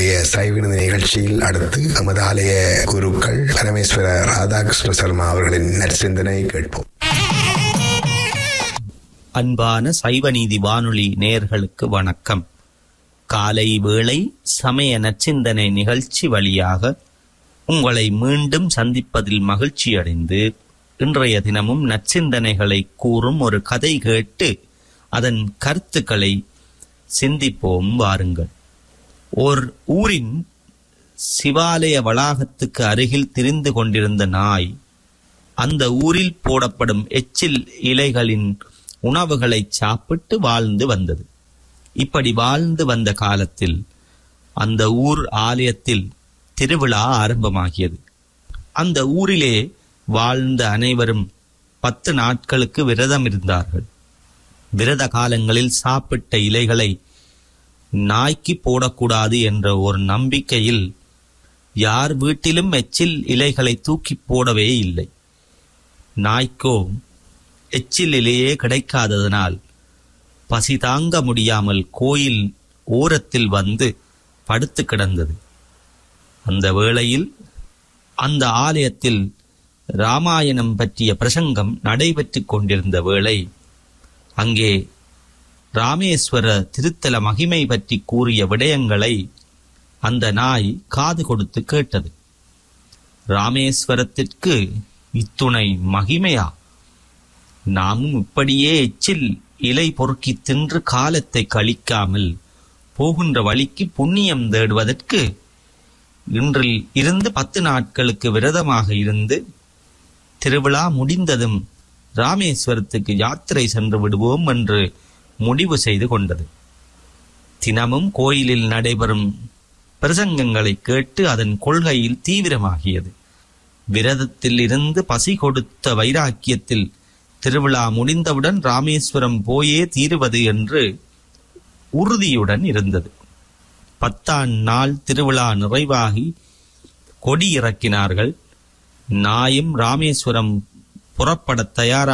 இன்றைய சைவினது நிகழ்ச்சியில் அடுத்து நமது ஆலய குருக்கள் பரமேஸ்வர ராதாகிருஷ்ண சர்மா அவர்களின் நற்சிந்தனை கேட்போம் அன்பான சைவநீதி வானொலி நேயர்களுக்கு வணக்கம் காலை வேளை சமய நற்சிந்தனை நிகழ்ச்சி வழியாக உங்களை மீண்டும் சந்திப்பதில் மகிழ்ச்சி அடைந்து இன்றைய தினமும் நற்சிந்தனைகளை கூறும் ஒரு கதை கேட்டு அதன் கருத்துக்களை சிந்திப்போம் வாருங்கள் ஓர் ஊரின் சிவாலய வளாகத்துக்கு அருகில் திரிந்து கொண்டிருந்த நாய் அந்த ஊரில் போடப்படும் எச்சில் இலைகளின் உணவுகளை சாப்பிட்டு வாழ்ந்து வந்தது இப்படி வாழ்ந்து வந்த காலத்தில் அந்த ஊர் ஆலயத்தில் திருவிழா ஆரம்பமாகியது அந்த ஊரிலே வாழ்ந்த அனைவரும் பத்து நாட்களுக்கு விரதம் இருந்தார்கள் விரத காலங்களில் சாப்பிட்ட இலைகளை நாய்க்கு போடக்கூடாது என்ற ஒரு நம்பிக்கையில் யார் வீட்டிலும் எச்சில் இலைகளை தூக்கி போடவே இல்லை நாய்க்கோ எச்சில் இலையே கிடைக்காததனால் பசி தாங்க முடியாமல் கோயில் ஓரத்தில் வந்து படுத்து கிடந்தது அந்த வேளையில் அந்த ஆலயத்தில் ராமாயணம் பற்றிய பிரசங்கம் நடைபெற்றுக் கொண்டிருந்த வேளை அங்கே ராமேஸ்வர திருத்தல மகிமை பற்றி கூறிய விடயங்களை அந்த நாய் காது கொடுத்து கேட்டது ராமேஸ்வரத்திற்கு இத்துணை மகிமையா நாமும் இப்படியே எச்சில் இலை பொறுக்கி தின்று காலத்தை கழிக்காமல் போகின்ற வழிக்கு புண்ணியம் தேடுவதற்கு இன்றில் இருந்து பத்து நாட்களுக்கு விரதமாக இருந்து திருவிழா முடிந்ததும் ராமேஸ்வரத்துக்கு யாத்திரை சென்று விடுவோம் என்று முடிவு செய்து கொண்டது தினமும் கோயிலில் நடைபெறும் பிரசங்கங்களை கேட்டு அதன் கொள்கையில் தீவிரமாகியது விரதத்தில் இருந்து பசி கொடுத்த வைராக்கியத்தில் திருவிழா முடிந்தவுடன் ராமேஸ்வரம் போயே தீருவது என்று உறுதியுடன் இருந்தது பத்தாம் நாள் திருவிழா நிறைவாகி கொடி இறக்கினார்கள் நாயும் ராமேஸ்வரம் புறப்படத் தயாராக